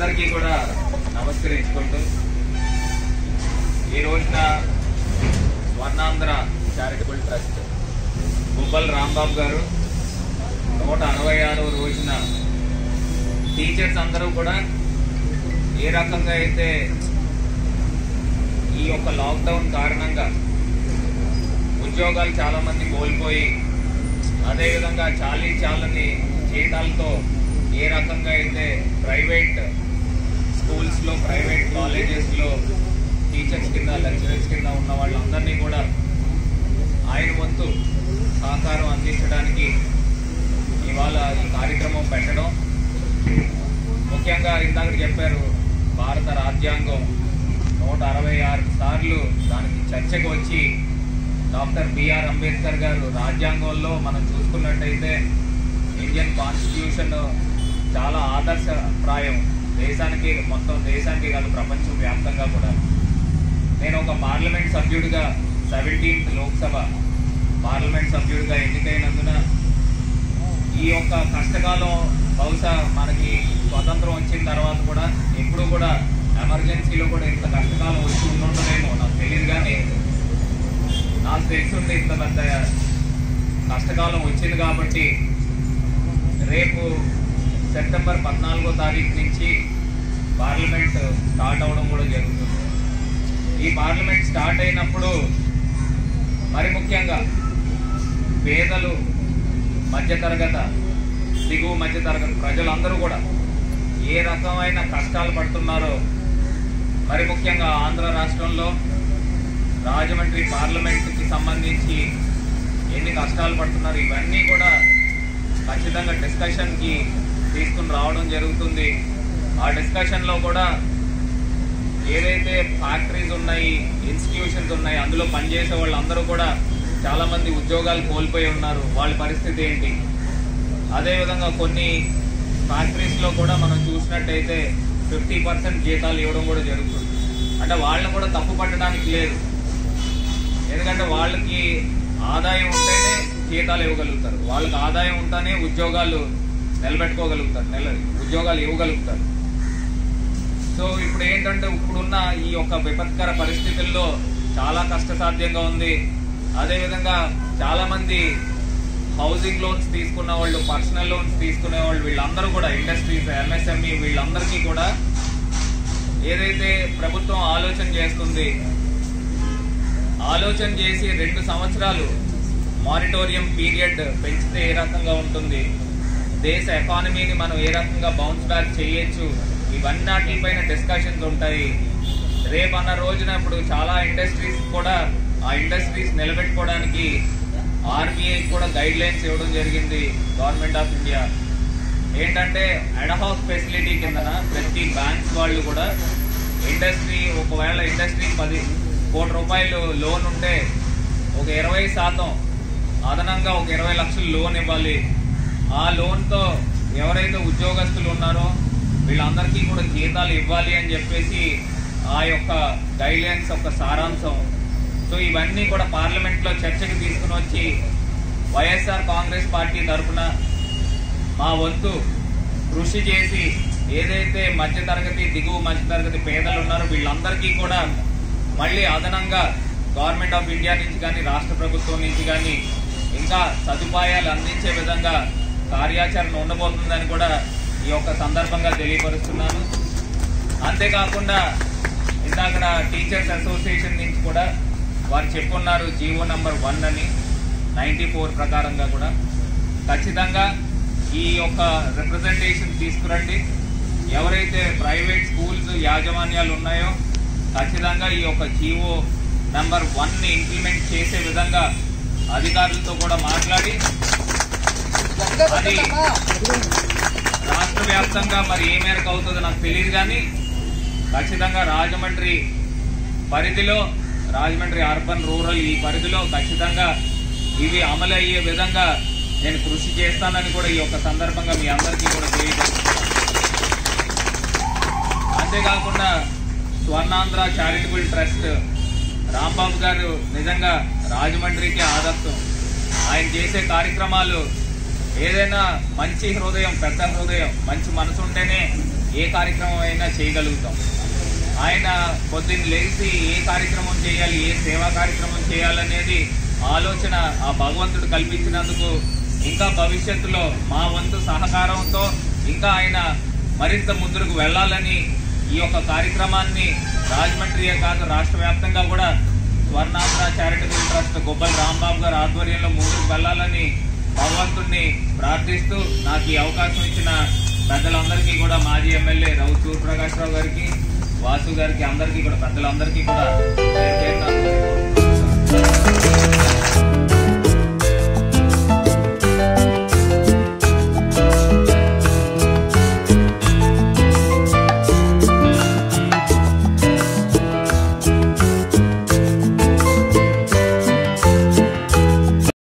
అందరికీ కూడా నమస్కరించుకుంటూ ఈ రోజున స్వర్ణాంధ్ర చారిటబుల్ ట్రస్ట్ గుబ్బల్ రాంబాబు గారు నూట అరవై ఆరవ రోజున టీచర్స్ అందరూ కూడా ఏ రకంగా అయితే ఈ యొక్క లాక్డౌన్ కారణంగా ఉద్యోగాలు చాలా మంది కోల్పోయి అదేవిధంగా చాలీ చాలని జీతాలతో ఏ రకంగా అయితే ప్రైవేట్ స్కూల్స్లో ప్రైవేట్ కాలేజెస్లో టీచర్స్ కింద లెక్చరర్స్ కింద ఉన్న వాళ్ళందరినీ కూడా ఆయన వంతు సహకారం అందించడానికి ఇవాళ ఈ కార్యక్రమం పెట్టడం ముఖ్యంగా ఇందాక చెప్పారు భారత రాజ్యాంగం నూట అరవై ఆరు సార్లు దానికి చర్చకు వచ్చి డాక్టర్ బిఆర్ అంబేద్కర్ గారు రాజ్యాంగంలో మనం చూసుకున్నట్టయితే ఇండియన్ కాన్స్టిట్యూషన్ చాలా ఆదర్శప్రాయం దేశానికి మొత్తం దేశానికి కాదు ప్రపంచం వ్యాప్తంగా కూడా నేను ఒక పార్లమెంట్ సభ్యుడిగా సెవెంటీన్త్ లోక్సభ పార్లమెంట్ సభ్యుడిగా ఎన్నికైనందున ఈ యొక్క కష్టకాలం బహుశా మనకి స్వతంత్రం వచ్చిన తర్వాత కూడా ఎప్పుడు కూడా ఎమర్జెన్సీలో కూడా ఇంత కష్టకాలం వచ్చి ఉండుంటదేమో నాకు తెలియదు కానీ నాకు తెలిసింది ఇంత పెద్ద కష్టకాలం వచ్చింది కాబట్టి రేపు సెప్టెంబర్ పద్నాలుగో తారీఖు నుంచి పార్లమెంట్ స్టార్ట్ అవడం కూడా జరుగుతుంది ఈ పార్లమెంట్ స్టార్ట్ అయినప్పుడు మరి ముఖ్యంగా పేదలు మధ్యతరగత దిగువ మధ్యతరగతి ప్రజలందరూ కూడా ఏ రకమైన కష్టాలు పడుతున్నారో మరి ముఖ్యంగా ఆంధ్ర రాష్ట్రంలో రాజమండ్రి పార్లమెంట్కి సంబంధించి ఎన్ని కష్టాలు పడుతున్నారు ఇవన్నీ కూడా ఖచ్చితంగా డిస్కషన్కి తీసుకుని రావడం జరుగుతుంది ఆ డిస్కషన్లో కూడా ఏదైతే ఫ్యాక్టరీస్ ఉన్నాయి ఇన్స్టిట్యూషన్స్ ఉన్నాయి అందులో పనిచేసే వాళ్ళందరూ కూడా చాలా మంది ఉద్యోగాలు కోల్పోయి ఉన్నారు వాళ్ళ పరిస్థితి ఏంటి అదేవిధంగా కొన్ని ఫ్యాక్టరీస్లో కూడా మనం చూసినట్టయితే ఫిఫ్టీ పర్సెంట్ జీతాలు ఇవ్వడం కూడా జరుగుతుంది అంటే వాళ్ళని కూడా తప్పు పట్టడానికి లేదు ఎందుకంటే వాళ్ళకి ఆదాయం ఉంటేనే జీతాలు ఇవ్వగలుగుతారు వాళ్ళకి ఆదాయం ఉంటేనే ఉద్యోగాలు నిలబెట్టుకోగలుగుతారు నెల ఉద్యోగాలు ఇవ్వగలుగుతారు సో ఇప్పుడు ఏంటంటే ఇప్పుడున్న ఈ యొక్క విపత్కర పరిస్థితుల్లో చాలా కష్టసాధ్యంగా ఉంది అదేవిధంగా చాలా మంది హౌసింగ్ లోన్స్ తీసుకున్న వాళ్ళు పర్సనల్ లోన్స్ తీసుకునే వాళ్ళు వీళ్ళందరూ కూడా ఇండస్ట్రీస్ ఎంఎస్ఎంఈ వీళ్ళందరికీ కూడా ఏదైతే ప్రభుత్వం ఆలోచన చేస్తుంది ఆలోచన చేసి రెండు సంవత్సరాలు మానిటోరియం పీరియడ్ పెంచితే ఏ రకంగా ఉంటుంది దేశ ఎకానమీని మనం ఏ రకంగా బౌన్స్ బ్యాక్ చేయొచ్చు ఇవన్నిటిపైన డిస్కషన్స్ ఉంటాయి రేపు అన్న రోజున ఇప్పుడు చాలా ఇండస్ట్రీస్ కూడా ఆ ఇండస్ట్రీస్ నిలబెట్టుకోవడానికి ఆర్బీఐ కూడా గైడ్ లైన్స్ ఇవ్వడం జరిగింది గవర్నమెంట్ ఆఫ్ ఇండియా ఏంటంటే అడహాక్ ఫెసిలిటీ కిందన ప్రతి బ్యాంక్స్ వాళ్ళు కూడా ఇండస్ట్రీ ఒకవేళ ఇండస్ట్రీ పది కోటి రూపాయలు లోన్ ఉంటే ఒక ఇరవై శాతం అదనంగా ఒక ఇరవై లక్షలు లోన్ ఇవ్వాలి ఆ లోన్తో ఎవరైతే ఉద్యోగస్తులు ఉన్నారో వీళ్ళందరికీ కూడా జీతాలు ఇవ్వాలి అని చెప్పేసి ఆ యొక్క గైడ్లైన్స్ యొక్క సారాంశం సో ఇవన్నీ కూడా పార్లమెంట్లో చర్చకి తీసుకుని వచ్చి వైఎస్ఆర్ కాంగ్రెస్ పార్టీ తరఫున మా వంతు కృషి చేసి ఏదైతే మధ్యతరగతి దిగువ మధ్యతరగతి పేదలు ఉన్నారో వీళ్ళందరికీ కూడా మళ్ళీ అదనంగా గవర్నమెంట్ ఆఫ్ ఇండియా నుంచి కానీ రాష్ట్ర ప్రభుత్వం నుంచి కానీ ఇంకా సదుపాయాలు అందించే విధంగా కార్యాచరణ ఉండబోతుందని కూడా ఈ యొక్క సందర్భంగా తెలియపరుస్తున్నాను అంతేకాకుండా ఇందాక టీచర్స్ అసోసియేషన్ నుంచి కూడా వారు చెప్పున్నారు జీవో నంబర్ వన్ అని నైంటీ ఫోర్ ప్రకారంగా కూడా ఖచ్చితంగా ఈ యొక్క రిప్రజెంటేషన్ తీసుకురండి ఎవరైతే ప్రైవేట్ స్కూల్స్ యాజమాన్యాలు ఉన్నాయో ఖచ్చితంగా ఈ యొక్క జీవో నంబర్ వన్ని ఇంప్లిమెంట్ చేసే విధంగా అధికారులతో కూడా మాట్లాడి అది రాష్ట్ర వ్యాప్తంగా మరి ఏ మేరకు అవుతుందో నాకు తెలియదు కానీ ఖచ్చితంగా రాజమండ్రి పరిధిలో రాజమండ్రి అర్బన్ రూరల్ ఈ పరిధిలో ఖచ్చితంగా ఇవి అమలు అయ్యే విధంగా నేను కృషి చేస్తానని కూడా ఈ యొక్క సందర్భంగా మీ అందరికీ కూడా తెలియజేస్తున్నాను అంతేకాకుండా స్వర్ణాంధ్ర చారిటబుల్ ట్రస్ట్ రాంబాబు గారు నిజంగా రాజమండ్రికి ఆదర్శం ఆయన చేసే కార్యక్రమాలు ఏదైనా మంచి హృదయం పెద్ద హృదయం మంచి మనసు ఉంటేనే ఏ కార్యక్రమం అయినా చేయగలుగుతాం ఆయన పొద్దున్న లేచి ఏ కార్యక్రమం చేయాలి ఏ సేవా కార్యక్రమం చేయాలనేది ఆలోచన ఆ భగవంతుడు కల్పించినందుకు ఇంకా భవిష్యత్తులో మా వంతు సహకారంతో ఇంకా ఆయన మరింత ముందుకు వెళ్ళాలని ఈ యొక్క కార్యక్రమాన్ని రాజమండ్రియే కాదు రాష్ట్ర వ్యాప్తంగా కూడా స్వర్ణాంధ్ర చారిటబుల్ ట్రస్ట్ గొప్పల రాంబాబు గారి ఆధ్వర్యంలో ముందుకు వెళ్ళాలని భగవంతుణ్ణి ప్రార్థిస్తూ నాకు ఈ అవకాశం ఇచ్చిన పెద్దలందరికీ కూడా మాజీ ఎమ్మెల్యే రఘు సూర్యప్రకాశ్రావు గారికి వాసు గారికి అందరికీ కూడా పెద్దలందరికీ కూడా పేరు పేరున